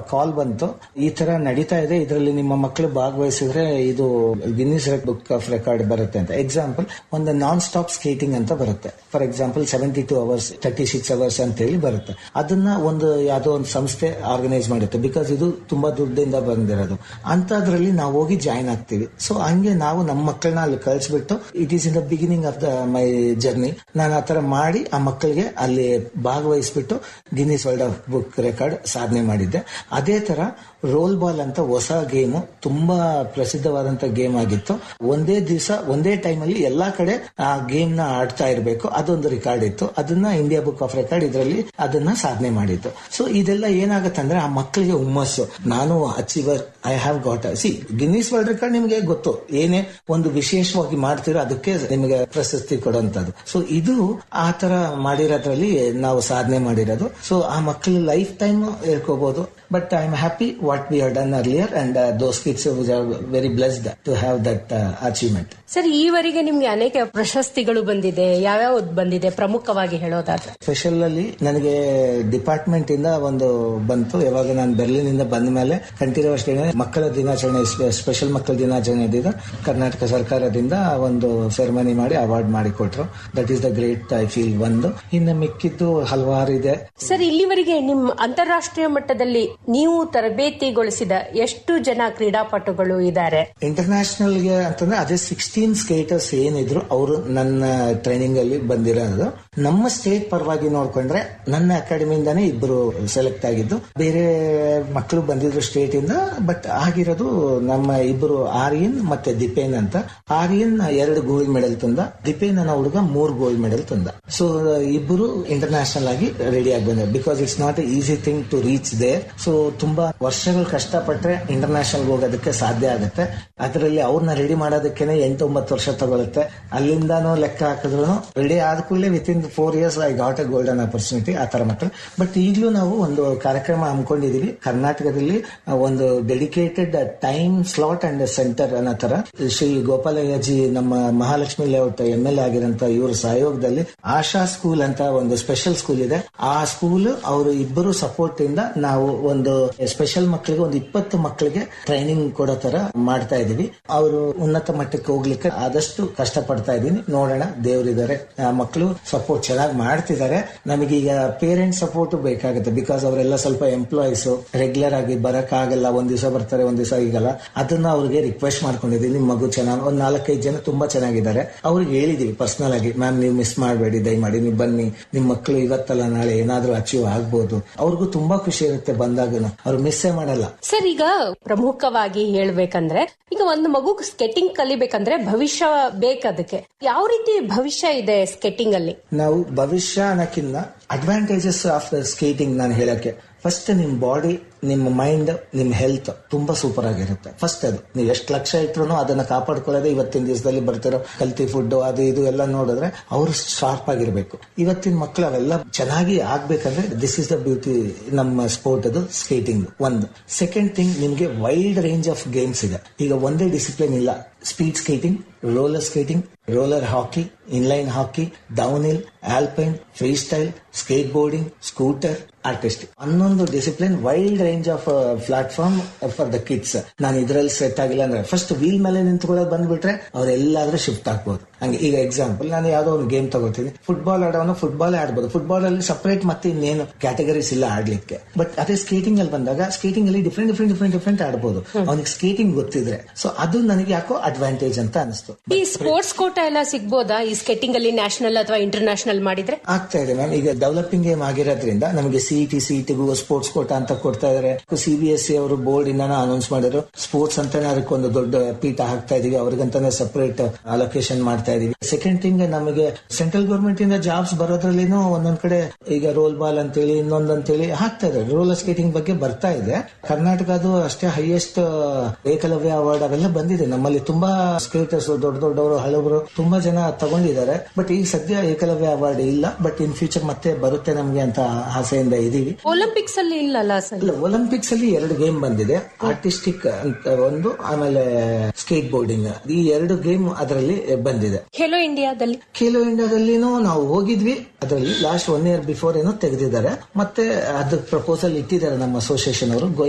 ಕಾಲ್ ಬಂತು ಈ ತರ ನಡೀತಾ ಇದೆ ಇದರಲ್ಲಿ ನಿಮ್ಮ ಮಕ್ಕಳು ಭಾಗವಹಿಸಿದ್ರೆ ಇದು ಗಿನ್ನಿಸ್ ಬುಕ್ ಆಫ್ ರೆಕಾರ್ಡ್ ಬರುತ್ತೆ ಅಂತ ಎಕ್ಸಾಂಪಲ್ ಒಂದು ನಾನ್ ಸ್ಟಾಪ್ ಸ್ಕೇಟಿಂಗ್ ಅಂತ ಬರುತ್ತೆ for example seventy two hours thirty six hours ಅಂತ ಹೇಳಿ ಬರುತ್ತೆ ಅದನ್ನ ಒಂದು ಯಾವುದೋ ಒಂದು ಸಂಸ್ಥೆ ಆರ್ಗನೈಸ್ ಮಾಡುತ್ತೆ ಬಿಕಾಸ್ ಇದು ತುಂಬಾ ದುಡ್ಡಿಂದ ಬಂದಿರೋದು ಅಂತದ್ರಲ್ಲಿ ನಾವು ಹೋಗಿ ಜಾಯ್ನ್ ಆಗ್ತೀವಿ ಸೊ ಹಂಗೆ ನಾವು ನಮ್ಮ ಮಕ್ಕಳನ್ನ ಅಲ್ಲಿ ಕಳಿಸ್ಬಿಟ್ಟು it is in the beginning of the my journey ನಾನು ಆ ತರ ಮಾಡಿ ಆ ಮಕ್ಕಳಿಗೆ ಅಲ್ಲಿ ಭಾಗವಹಿಸ್ಬಿಟ್ಟು Guinness world of book record ಸಾಧನೆ ಮಾಡಿದ್ದೆ ಅದೇ ತರ ರೋಲ್ ಬಾಲ್ ಅಂತ ಹೊಸ ಗೇಮ್ ತುಂಬಾ ಪ್ರಸಿದ್ಧವಾದಂತ ಗೇಮ್ ಆಗಿತ್ತು ಒಂದೇ ದಿವಸ ಒಂದೇ ಟೈಮಲ್ಲಿ ಎಲ್ಲಾ ಕಡೆ ಆ ಗೇಮ್ ನ ಆಡ್ತಾ ಇರಬೇಕು ಅದೊಂದು ರೆಕಾರ್ಡ್ ಇತ್ತು ಅದನ್ನ ಇಂಡಿಯಾ ಬುಕ್ ಆಫ್ ರೆಕಾರ್ಡ್ ಇದರಲ್ಲಿ ಅದನ್ನ ಸಾಧನೆ ಮಾಡಿತ್ತು ಸೊ ಇದೆಲ್ಲ ಏನಾಗುತ್ತೆ ಅಂದ್ರೆ ಆ ಮಕ್ಕಳಿಗೆ ಹುಮ್ಮಸ್ಸು ನಾನು achiever I have got see Guinness world record ನಿಮಗೆ ಗೊತ್ತು ಏನೇ ಒಂದು ವಿಶೇಷವಾಗಿ ಮಾಡ್ತಿರೋ ಅದಕ್ಕೆ ನಿಮಗೆ ಪ್ರಶಸ್ತಿ ಕೊಡುವಂತದ್ದು ಸೊ ಇದು ಆ ತರ ಮಾಡಿರೋದ್ರಲ್ಲಿ ನಾವು ಸಾಧನೆ ಮಾಡಿರೋದು ಸೊ ಆ ಮಕ್ಕಳ ಲೈಫ್ ಟೈಮ್ ಹೇಳ್ಕೋಬಹುದು but I am happy what we have done earlier and those kids very blessed to have that achievement sir ಈವರೆಗೆ ನಿಮ್ಗೆ ಅನೇಕ ಪ್ರಶಸ್ತಿಗಳು ಬಂದಿದೆ ಯಾವ್ಯಾವ ಬಂದಿದೆ ಪ್ರಮುಖವಾಗಿ ಹೇಳೋದಾದ್ರೆ ಸ್ಪೆಷಲ್ ಅಲ್ಲಿ ನನಗೆ ಡಿಪಾರ್ಟ್ಮೆಂಟ್ ಇಂದ ಒಂದು ಬಂತು ಯಾವಾಗ ನಾನು ಬೆರ್ಲಿನ್ ಇಂದ ಬಂದ ಮೇಲೆ ಕಂಠೀರವ ಸ್ಟೇಡಿಯಂ ಮಕ್ಕಳ ದಿನಾಚರಣೆ ಸ್ಪೆಷಲ್ ಮಕ್ಕಳ ದಿನಾಚರಣೆ ಇದ್ದಿದ್ದು ಕರ್ನಾಟಕ ಸರ್ಕಾರದಿಂದ ಒಂದು ಸೆರೆಮನಿ ಮಾಡಿ ಅವಾರ್ಡ್ ಮಾಡಿ ಕೊಟ್ರು that is the great I feel ಒಂದು ಇನ್ನು ಮಿಕ್ಕಿದ್ದು ಹಲವಾರು ಇದೆ ಸರ್ ಇಲ್ಲಿವರೆಗೆ ನಿಮ್ ಅಂತಾರಾಷ್ಟ್ರೀಯ ಮಟ್ಟದಲ್ಲಿ ನೀವು ತರಬೇತಿಗೊಳಿಸಿದ ಎಷ್ಟು ಜನ ಕ್ರೀಡಾಪಟುಗಳು ಇದ್ದಾರೆ ಇಂಟರ್ನ್ಯಾಷನಲ್ ಗೆ ಅಂತಂದ್ರೆ ಅದೇ ಸಿಕ್ಸ್ಟೀನ್ ಸ್ಕೇಟರ್ಸ್ ಏನಿದ್ರು ಅವರು ನನ್ನ ಟ್ರೈನಿಂಗ್ ಅಲ್ಲಿ ಬಂದಿರೋದು ನಮ್ಮ ಸ್ಟೇಟ್ ಪರವಾಗಿ ನೋಡ್ಕೊಂಡ್ರೆ ನನ್ನ ಅಕಾಡೆಮಿಯಿಂದಾನೇ ಇಬ್ಬರು ಸೆಲೆಕ್ಟ್ ಆಗಿದ್ದು ಬೇರೆ ಮಕ್ಕಳು ಬಂದಿದ್ರು ಸ್ಟೇಟ್ ಇಂದ ಬಟ್ ಆಗಿರೋದು ನಮ್ಮ ಇಬ್ಬರು ಆರ್ಯನ್ ಮತ್ತೆ ದಿಪೇನ್ ಅಂತ ಆರ್ಯನ್ ಎರಡು ಗೋಲ್ಡ್ ಮೆಡಲ್ ತಂದ ದಿಪೇನ್ ಅನ್ನೋ ಹುಡುಗ ಮೂರ್ ಗೋಲ್ಡ್ ಮೆಡಲ್ ತಂದ ಸೊ ಇಬ್ಬರು ಇಂಟರ್ನ್ಯಾಷನಲ್ ಆಗಿ ರೆಡಿ ಆಗಿ ಬಂದ because it's not easy thing to reach there so ತುಂಬಾ ವರ್ಷಗಳು ಕಷ್ಟಪಟ್ರೆ ಇಂಟರ್ನ್ಯಾಷನಲ್ ಹೋಗೋದಕ್ಕೆ ಸಾಧ್ಯ ಆಗುತ್ತೆ ಅದರಲ್ಲಿ ಅವ್ರನ್ನ ರೆಡಿ ಮಾಡೋದಕ್ಕೇನೆ ಎಂಟು ಒಂಬತ್ತು ವರ್ಷ ತಗೊಳುತ್ತೆ ಅಲ್ಲಿಂದಾನು ಲೆಕ್ಕ ಹಾಕಿದ್ರು ರೆಡಿ ಆದ ಕೂಡಲೇ within four years I got a golden opportunity ಆ ತರ ಮಕ್ಕಳು ಬಟ್ ಈಗಲೂ ನಾವು ಒಂದು ಕಾರ್ಯಕ್ರಮ ಹಮ್ಮಿಕೊಂಡಿದೀವಿ ಕರ್ನಾಟಕದಲ್ಲಿ ಒಂದು dedicated time slot and centre ಅನ್ನೋ ತರ ಶ್ರೀ ಗೋಪಾಲಯ್ಯಜಿ ನಮ್ಮ ಮಹಾಲಕ್ಷ್ಮಿ ಲೇಔಟ್ ಎಂ ಎಲ್ ಆಗಿರಂತ ಇವ್ರ ಸಹಯೋಗದಲ್ಲಿ ಆಶಾ ಸ್ಕೂಲ್ ಅಂತ ಒಂದು ಸ್ಪೆಷಲ್ ಸ್ಕೂಲ್ ಇದೆ ಆ ಸ್ಕೂಲ್ ಅವರು ಇಬ್ಬರು ಸಪೋರ್ಟ್ ಇಂದ ನಾವು ಒಂದು ಸ್ಪೆಷಲ್ ಮಕ್ಕಳಿಗೆ ಒಂದು ಇಪ್ಪತ್ತು ಮಕ್ಕಳಿಗೆ ಟ್ರೈನಿಂಗ್ ಕೊಡೋ ತರ ಮಾಡ್ತಾ ಇದೀವಿ ಅವರು ಉನ್ನತ ಮಟ್ಟಕ್ಕೆ ಹೋಗ್ಲಿಕ್ಕೆ ಆದಷ್ಟು ಕಷ್ಟ ಪಡ್ತಾ ಇದೀನಿ ನೋಡೋಣ ದೇವರಿದ್ದಾರೆ ಆ ಮಕ್ಕಳು ಸಪೋರ್ಟ್ ಚೆನ್ನಾಗಿ ಮಾಡ್ತಿದ್ದಾರೆ ನಮಗೀಗ ಪೇರೆಂಟ್ ಸಪೋರ್ಟ್ ಬೇಕಾಗುತ್ತೆ ಬಿಕಾಸ್ ಅವರೆಲ್ಲ ಸ್ವಲ್ಪ ಎಂಪ್ಲಾಯೀಸ್ ರೆಗ್ಯುಲರ್ ಆಗಿ ಬರಕ್ ಆಗಲ್ಲ ಒಂದ್ ದಿವಸ ಬರ್ತಾರೆ ಒಂದ್ ದಿವಸ ಈಗಲ್ಲ ಅದನ್ನ ಅವ್ರಿಗೆ ರಿಕ್ವೆಸ್ಟ್ ಮಾಡ್ಕೊಂಡಿದೀನಿ ನಿಮ್ ಮಗು ಚೆನ್ನಾಗಿ ಒಂದ್ ನಾಲ್ಕೈದು ಜನ ತುಂಬಾ ಚೆನ್ನಾಗಿದ್ದಾರೆ ಅವ್ರಿಗೆ ಹೇಳಿದೀವಿ ಪರ್ಸನಲ್ ಆಗಿ ಮ್ಯಾಮ್ ನೀವು ಮಿಸ್ ಮಾಡಬೇಡಿ ದಯಮಾಡಿ ನೀವು ಬನ್ನಿ ನಿಮ್ ಮಕ್ಕಳು ಇವತ್ತಲ್ಲ ನಾಳೆ ಏನಾದ್ರೂ ಅಚೀವ್ ಆಗ್ಬೋದು ಅವ್ರಿಗೂ ತುಂಬಾ ಖುಷಿ ಇರುತ್ತೆ ಬಂದಾಗ ಅವ್ರು ಮಿಸ್ಸೇ ಮಾಡಲ್ಲ ಸರ್ ಈಗ ಪ್ರಮುಖವಾಗಿ ಹೇಳ್ಬೇಕಂದ್ರೆ ಈಗ ಒಂದು ಮಗು ಸ್ಕೆಟಿಂಗ್ ಕಲಿಬೇಕಂದ್ರೆ ಭವಿಷ್ಯ ಬೇಕದಕ್ಕೆ ಯಾವ ರೀತಿ ಭವಿಷ್ಯ ಇದೆ ಸ್ಕೆಟಿಂಗ್ ಅಲ್ಲಿ ನಾವು ಭವಿಷ್ಯ ಅನ್ನಕ್ಕಿಂತ ಅಡ್ವಾಂಟೇಜಸ್ ಆಫ್ ಸ್ಕೇಟಿಂಗ್ ನಾನು ಹೇಳಕ್ಕೆ ಫಸ್ಟ್ ನಿಮ್ ಬಾಡಿ ನಿಮ್ಮ ಮೈಂಡ್ ನಿಮ್ ಹೆಲ್ತ್ ತುಂಬಾ ಸೂಪರ್ ಆಗಿರುತ್ತೆ ಫಸ್ಟ್ ಅದು ನೀವು ಎಷ್ಟು ಲಕ್ಷ ಇಟ್ರು ಅದನ್ನ ಕಾಪಾಡ್ಕೊಳ್ಳೋದೇ ಇವತ್ತಿನ ದಿವಸದಲ್ಲಿ ಬರ್ತಿರೋ ಕಲ್ತಿ ಫುಡ್ ಅದು ಇದು ಎಲ್ಲ ನೋಡಿದ್ರೆ ಅವರು ಶಾರ್ಪ್ ಆಗಿರ್ಬೇಕು ಇವತ್ತಿನ ಮಕ್ಕಳು ಅವೆಲ್ಲ ಚೆನ್ನಾಗಿ ಆಗ್ಬೇಕಂದ್ರೆ ದಿಸ್ ಇಸ್ ದ ಬ್ಯೂಟಿ ನಮ್ಮ ಸ್ಪೋರ್ಟ್ ಅದು ಸ್ಕೇಟಿಂಗ್ ಒಂದು ಸೆಕೆಂಡ್ ಥಿಂಗ್ ನಿಮ್ಗೆ ವೈಡ್ ರೇಂಜ್ ಆಫ್ ಗೇಮ್ಸ್ ಇದೆ ಈಗ ಒಂದೇ ಡಿಸಿಪ್ಲಿನ್ ಇಲ್ಲ speed skating roller skating roller hockey inline hockey downhill alpine freestyle skateboarding scooter artistic ಹನ್ನೊಂದು discipline wild range of platform for the kids ನಾನು ಇದರಲ್ಲಿ set ಆಗಿಲ್ಲ ಅಂದ್ರೆ first wheel ಮೇಲೆ ನಿಂತ್ಕೊಳ್ಳೋದು ಬಂದ್ಬಿಟ್ರೆ ಅವ್ರೆಲ್ಲಾದ್ರೂ ಶಿಫ್ಟ್ ಆಗ್ಬೋದು ಹಂಗೆ ಈಗ ಎಕ್ಸಾಂಪಲ್ ನಾನು ಯಾವ್ದೋ ಒಂದು ಗೇಮ್ ತಗೋತೀನಿ ಫುಟ್ಬಾಲ್ ಆಡೋನು ಫುಟ್ಬಾಲ್ ಆಡ್ಬೋದು ಫುಟ್ಬಾಲ್ ಅಲ್ಲಿ ಸಪರೇಟ್ ಮತ್ತೆ ಇನ್ನೇನು ಕ್ಯಾಟಗರೀಸ್ ಇಲ್ಲ ಆಡ್ಲಿಕ್ಕೆ ಬಟ್ ಅದೇ ಸ್ಕೇಟಿಂಗ್ ಅಲ್ಲಿ ಬಂದಾಗ ಸ್ಕೇಟಿಂಗ್ ಅಲ್ಲಿ ಡಿಫ್ರೆಂಟ್ ಡಿಫ್ರೆಂಟ್ ಡಿಫ್ರೆಂಟ್ ಡಿಫ್ರೆಂಟ್ ಆಡ್ಬೋದು ಅವನಿಗೆ ಸ್ಕೇಟಿಂಗ್ ಗೊತ್ತಿದ್ರೆ ಸೊ ಅದು ನನಗೆ ಯಾಕೋ ಅಡ್ವಾಂಟೇಜ್ ಅಂತ ಅನಿಸ್ತು ಈ ಸ್ಪೋರ್ಟ್ಸ್ ಕೋಟ ಎಲ್ಲ ಸಿಗ್ಬೋದಾ ಈ ಸ್ಕೆಟಿಂಗ್ ಅಲ್ಲಿ ನ್ಯಾಷನಲ್ ಅಥವಾ ಇಂಟರ್ನ್ಯಾಷನಲ್ ಮಾಡಿದ್ರೆ ಆಗ್ತಾ ಇದೆ ಮ್ಯಾಮ್ ಈಗ ಡೆವಲಪಿಂಗ್ ಗೇಮ್ ಆಗಿರೋದ್ರಿಂದ ನಮಗೆ ಸಿಇಟಿ ಸಿಇಟಿಗೂ ಸ್ಪೋರ್ಟ್ಸ್ ಕೋಟ ಅಂತ ಕೊಡ್ತಾ ಇದಾರೆ ಸಿಬಿಎಸ್ಇ ಅವರು ಬೋರ್ಡ್ ಇಂದಾನ ಅನೌನ್ಸ್ ಮಾಡಿದ್ರು ಸ್ಪೋರ್ಟ್ಸ್ ಅಂತಾನೆ ಅದಕ್ಕೊಂದು ದೊಡ್ಡ ಪೀಠ ಹಾಕ್ತಾ ಇದೀವಿ ಅವ್ರಿಗಂತಾನೆ ಸಪರೇಟ್ ಅಲೋಕೇಶನ್ ಮಾಡ್ತಾ ಇದೀವಿ ಸೆಕೆಂಡ್ ಥಿಂಗ್ ನಮಗೆ ಸೆಂಟ್ರಲ್ ಗೌರ್ಮೆಂಟ್ ಇಂದ ಜಾಬ್ಸ್ ಬರೋದ್ರಲ್ಲಿನೂ ಒಂದೊಂದ್ ಕಡೆ ಈಗ ರೋಲ್ ಬಾಲ್ ಅಂತೇಳಿ ಇನ್ನೊಂದ್ ಅಂತೇಳಿ ಹಾಕ್ತಾ ಇದ್ದಾರೆ ರೋಲರ್ ಸ್ಕೇಟಿಂಗ್ ಬಗ್ಗೆ ಬರ್ತಾ ಇದೆ ಕರ್ನಾಟಕದು ಅಷ್ಟೇ ಹೈಯೆಸ್ಟ್ ಏಕಲವ್ಯ ಅವಾರ್ಡ್ ಅವೆಲ್ಲ ಬಂದಿದೆ ನಮ್ಮಲ್ಲಿ ತುಂಬಾ ಸ್ಕೇಟರ್ಸ್ ದೊಡ್ಡ ದೊಡ್ಡವರು ಹಳಬರು ತುಂಬಾ ಜನ ತಗೊಂಡಿದ್ದಾರೆ ಬಟ್ ಈಗ ಸದ್ಯ ಏಕಲವ್ಯ ಅವಾರ್ಡ್ ಇಲ್ಲ ಬಟ್ ಇನ್ ಫ್ಯೂಚರ್ ಮತ್ತೆ ಬರುತ್ತೆ ನಮ್ಗೆ ಅಂತ ಆಸೆಯಿಂದ ಇದೀವಿ ಒಲಿಂಪಿಕ್ಸ್ ಅಲ್ಲಿ ಇಲ್ಲಲ್ಲ ಸರ್ ಇಲ್ಲ ಒಲಿಂಪಿಕ್ಸ್ ಅಲ್ಲಿ ಎರಡು ಗೇಮ್ ಬಂದಿದೆ ಆರ್ಟಿಸ್ಟಿಕ್ ಅಂತ ಒಂದು ಆಮೇಲೆ ಸ್ಕೇಟ್ ಬೋರ್ಡಿಂಗ್ ಈ ಎರಡು ಗೇಮ್ ಅದರಲ್ಲಿ ಬಂದಿದೆ ಖೇಲೋ ಇಂಡಿಯಾದಲ್ಲಿ ಖೇಲೋ ಇಂಡಿಯಾದಲ್ಲಿನೂ ನಾವು ಹೋಗಿದ್ವಿ ಅದರಲ್ಲಿ ಲಾಸ್ಟ್ ಒನ್ ಇಯರ್ ಬಿಫೋರ್ ಏನೋ ತೆಗೆದಿದ್ದಾರೆ ಮತ್ತೆ ಅದ್ರ ಪ್ರಪೋಸಲ್ ಇಟ್ಟಿದ್ದಾರೆ ನಮ್ಮ ಅಸೋಸಿಯೇಷನ್ ಅವರು